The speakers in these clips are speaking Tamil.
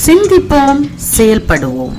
சிந்திப்போம் செயல்படுவோம்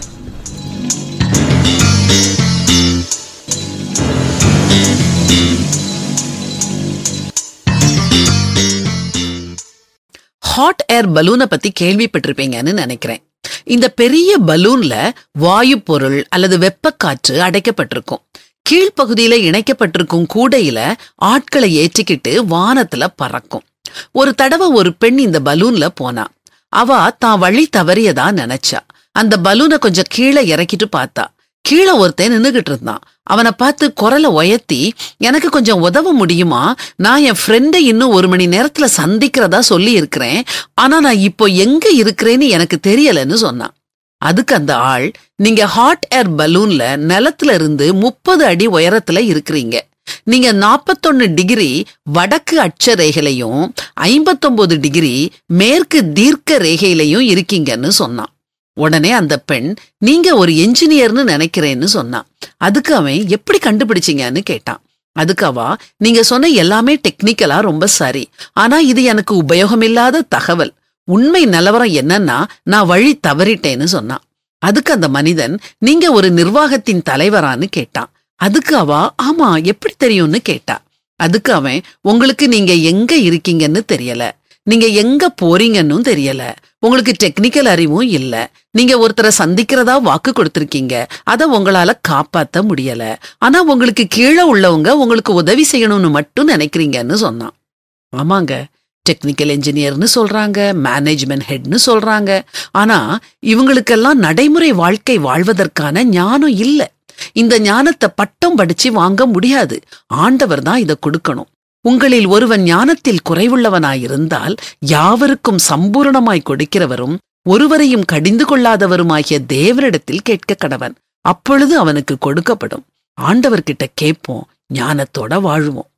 ஹாட் ஏர் பலூனை பத்தி கேள்விப்பட்டிருப்பீங்கன்னு நினைக்கிறேன் இந்த பெரிய பலூன்ல வாயு பொருள் அல்லது வெப்பக்காற்று அடைக்கப்பட்டிருக்கும் கீழ்ப்பகுதியில இணைக்கப்பட்டிருக்கும் கூடையில ஆட்களை ஏற்றிக்கிட்டு வானத்துல பறக்கும் ஒரு தடவை ஒரு பெண் இந்த பலூன்ல போனா அவ தான் வழி தவறியதா நினைச்சா அந்த பலூனை கொஞ்சம் கீழே இறக்கிட்டு பார்த்தா கீழே ஒருத்தன் நின்னுகிட்டு இருந்தான் அவனை பார்த்து குரலை உயர்த்தி எனக்கு கொஞ்சம் உதவ முடியுமா நான் என் ஃப்ரெண்டை இன்னும் ஒரு மணி நேரத்துல சந்திக்கிறதா சொல்லி இருக்கிறேன் ஆனா நான் இப்போ எங்க இருக்கிறேன்னு எனக்கு தெரியலன்னு சொன்னான் அதுக்கு அந்த ஆள் நீங்க ஹாட் ஏர் பலூன்ல நிலத்துல இருந்து முப்பது அடி உயரத்துல இருக்கிறீங்க நீங்க நாற்பத்தொன்னு டிகிரி வடக்கு அட்ச ரேகையிலையும் ஐம்பத்தொன்பது டிகிரி மேற்கு தீர்க்க ரேகையிலையும் இருக்கீங்கன்னு சொன்னான் உடனே அந்த பெண் நீங்க ஒரு என்ஜினியர்னு நினைக்கிறேன்னு சொன்னான் அதுக்கு அவன் எப்படி கண்டுபிடிச்சீங்கன்னு கேட்டான் அதுக்கு அவா நீங்க சொன்ன எல்லாமே டெக்னிக்கலா ரொம்ப சரி ஆனா இது எனக்கு உபயோகமில்லாத தகவல் உண்மை நிலவரம் என்னன்னா நான் வழி தவறிட்டேன்னு சொன்னான் அதுக்கு அந்த மனிதன் நீங்க ஒரு நிர்வாகத்தின் தலைவரான்னு கேட்டான் அதுக்கு அவா ஆமா எப்படி தெரியும்னு கேட்டா அதுக்கு அவன் உங்களுக்கு நீங்க எங்க இருக்கீங்கன்னு தெரியல நீங்க எங்க போறீங்கன்னு தெரியல உங்களுக்கு டெக்னிக்கல் அறிவும் இல்ல நீங்க ஒருத்தரை சந்திக்கிறதா வாக்கு கொடுத்திருக்கீங்க அத உங்களால காப்பாத்த முடியல ஆனா உங்களுக்கு கீழே உள்ளவங்க உங்களுக்கு உதவி செய்யணும்னு மட்டும் நினைக்கிறீங்கன்னு சொன்னான் ஆமாங்க டெக்னிக்கல் இன்ஜினியர்னு சொல்றாங்க மேனேஜ்மெண்ட் ஹெட்னு சொல்றாங்க ஆனா இவங்களுக்கெல்லாம் நடைமுறை வாழ்க்கை வாழ்வதற்கான ஞானம் இல்ல இந்த ஞானத்தை பட்டம் படிச்சு வாங்க முடியாது ஆண்டவர் தான் இதை கொடுக்கணும் உங்களில் ஒருவன் ஞானத்தில் குறைவுள்ளவனாயிருந்தால் யாவருக்கும் சம்பூரணமாய் கொடுக்கிறவரும் ஒருவரையும் கடிந்து கொள்ளாதவருமாகிய தேவனிடத்தில் கேட்க கடவன் அப்பொழுது அவனுக்கு கொடுக்கப்படும் ஆண்டவர்கிட்ட கேட்போம் ஞானத்தோட வாழ்வோம்